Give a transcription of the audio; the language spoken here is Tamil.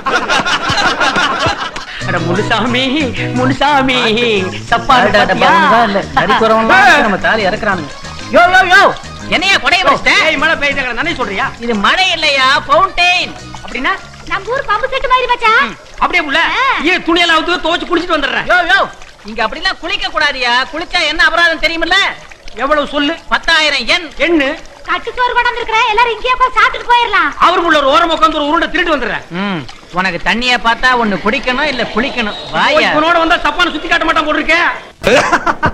அட முனுசாமி முனுசாமி சப்பாடு அட, அட, பாருங்க, இல்ல, நரிக்கு வரவன்லாம் வந்து நம்ம தாலி இறக்குறானுங்க யோ யோ யோ என்னையா கொடைய வச்சிட்ட ஏய் மழை பெய்யுது நானே சொல்றியா இது மழை இல்லையா ஃபவுண்டெயின் அப்படின்னா நம்ம ஊர் பம்பு செட்டு மாதிரி மச்சான் அப்படியே புள்ள ஆ. ஏன் துணியெல்லாம் அவுத்து துவைச்சு குளிச்சிட்டு வந்துடுறேன் யோ யோ இங்க அப்படிலாம் குளிக்க கூடாதியா குளிச்சா என்ன அபராதம் தெரியுமில்ல எவ்வளவு சொல்லு பத்தாயிரம் எண் எண்ணு கட்டு சோறு கொண்டு வந்திருக்கிறேன் எல்லாரும் இங்கேயே போய் சாப்பிட்டுட்டு போயிடலாம் அவருக்குள்ள ஒரு ஓரம் உட்காந்து ஒரு உருண்டை திருட்டு வந்துடுறேன் ம் உனக்கு தண்ணிய பார்த்தா ஒண்ணு குடிக்கணும் இல்ல குளிக்கணும் வாயா இவனோட வந்தா தப்பான சுத்தி காட்ட மாட்டான் போட்டிருக்கேன்